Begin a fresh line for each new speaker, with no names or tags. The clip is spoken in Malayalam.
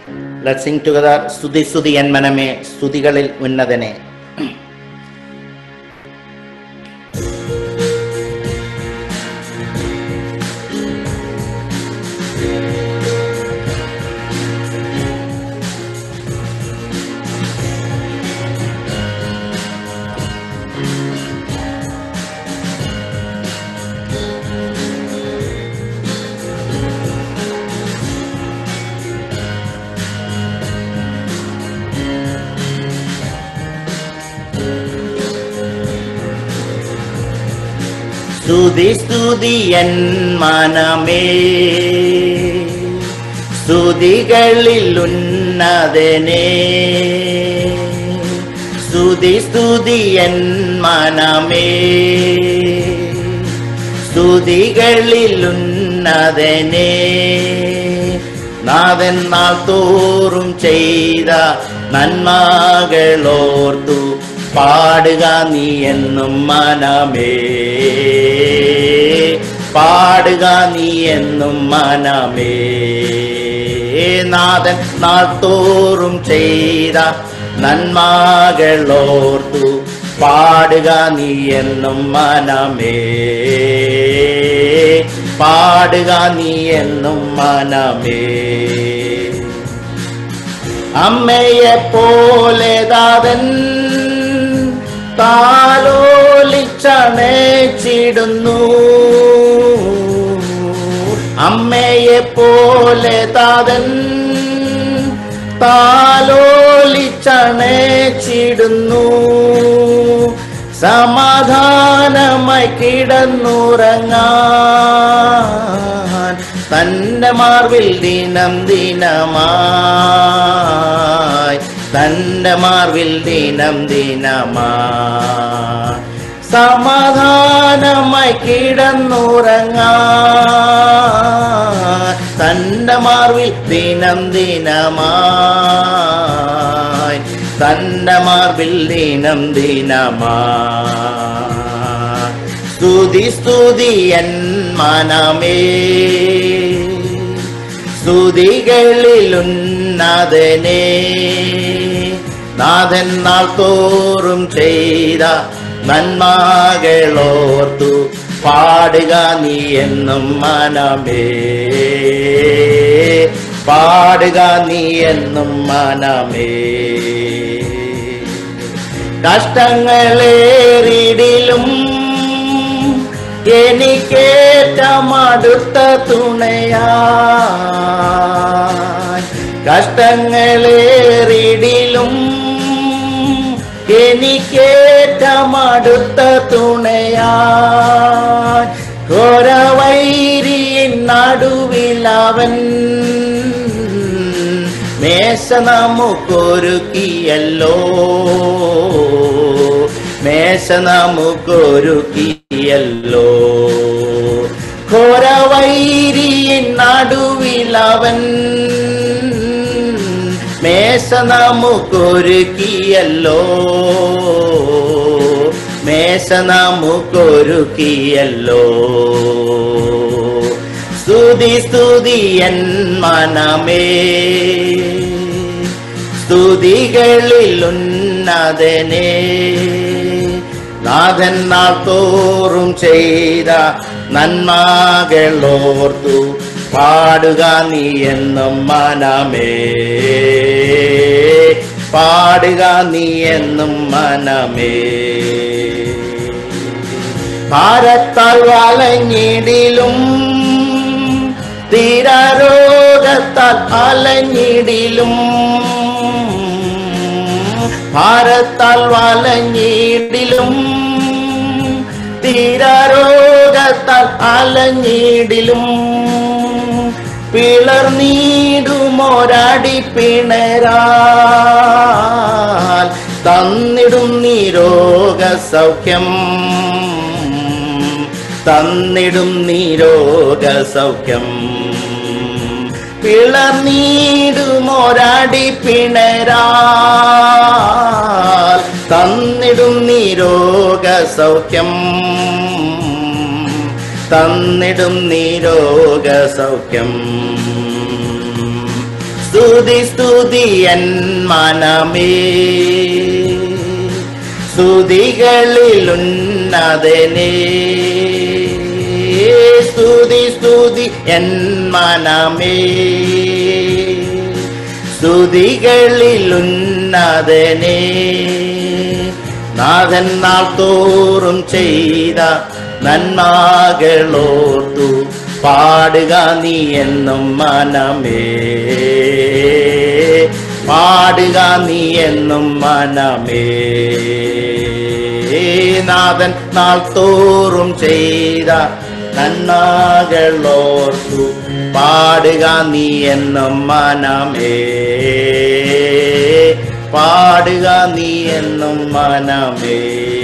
ലെറ്റ് സിംഗ് ടുഗദർ സ്തുതി സ്തുതി എൻ മനമേ സ്തുതികളിൽ ഉന്നതനെ സ്തുതി സ്തുതി എൻ മനമേ സ്തുതികളിൽ ഉന്നതനെ സ്തുതി സ്തുതി എൻ മനമേ സ്തുതികളിൽ ഉന്നതനെ നാഥൻ നാൾ തോറും ചെയ്ത നന്മകളോർത്തു പാടുക നീ എന്നും മനമേ പാടുക നീ എന്നും മനമേ നാഥൻ നാൾ തോറും ചെയ്ത നന്മകളോർത്തു പാടുക നീ എന്നും മനമേ പാടുക നീ എന്നും മനമേ അമ്മയെ പോലെ ദാതൻ താലോലിച്ചണച്ചിടുന്നു അമ്മയെ പോലെ താതൻ താലോലിച്ചണച്ചിടുന്നു സമാധാനമായി കിടന്നുറങ്ങാൻ തന്റെ മാർവിൽ ദിനം ദിനമായി തന്റെ മാർവിൽ ദിനം ദിനമായി സമാധാനമായി കിടന്നുറങ്ങാൻ തന്റെ മാർവിൽ ദിനം ദിനമായി തന്റെ മാർവിൽ ദിനം ദിനമായി സ്തുതി സ്തുതി എൻ മനമേ സ്തുതികളിൽ ഉന്നതനെ നാഥൻ നാൾ തോറും ചെയ്ത നന്മകളോർത്തു പാടുക നീ എന്നും മനമേ പാടുക നീ എന്നും മനമേ കഷ്ടങ്ങളേറിടിലും എനിക്കേറ്റമടുത്ത തുണയാ കഷ്ടങ്ങളേറിടിലും എനിക്കേറ്റമടുത്ത തുണയാ ഘോരവൈരിயின் നടുവിലവൻ മേശ നമുക്കൊരുക്കിയല്ലോ മേശ നമുക്കൊരുക്കിയല്ലോ ഘോരവൈരിயின் നടുവിലവൻ മേശ നമുക്കൊരുക്കിയല്ലോ മേശ നമുക്കൊരുക്കിയല്ലോ സ്തുതി സ്തുതി എൻ മനമേ സ്തുതികളിൽ ഉന്നതനെ നാഥൻ നാൾ തോറും ചെയ്ത നന്മകളോർത്തു പാടുക നീ എന്നും മനമേ പാടുക നീ എന്നും മനമേ ഭാരത്താൽ വലഞ്ഞിടിലും തീരാരോഗത്താൽ അലഞ്ഞിടിലും ഭാരത്താൽ വലഞ്ഞിടിലും തീരാരോഗത്താൽ അലഞ്ഞിടിലും പിളർന്നീടുമൊരടി പിണരാൽ തന്നിടും നീ രോഗസൗഖ്യം തന്നിടും നീ രോഗസൗഖ്യം പിളർന്നീടുമൊരടി പിണരാൽ തന്നിടും നീ രോഗസൗഖ്യം തന്നിടും നീ രോഗസൗഖ്യം സ്തുതി സ്തുതി എൻ മനമേ സ്തുതികളിൽ ഉന്നതനേ സ്തുതി സ്തുതി എൻ മനമേ സ്തുതികളിൽ ഉന്നതനേ നാഥൻ നാൾ തോറും ചെയ്ത നന്മകളോർത്തു പാടുക നീ എന്നും മനമേ പാടുക നീ എന്നും മനമേ നാഥൻ നാൾ തോറും ചെയ്ത നന്മകളോർത്തു പാടുക നീ എന്നും മനമേ പാടുക നീ എന്നും മനമേ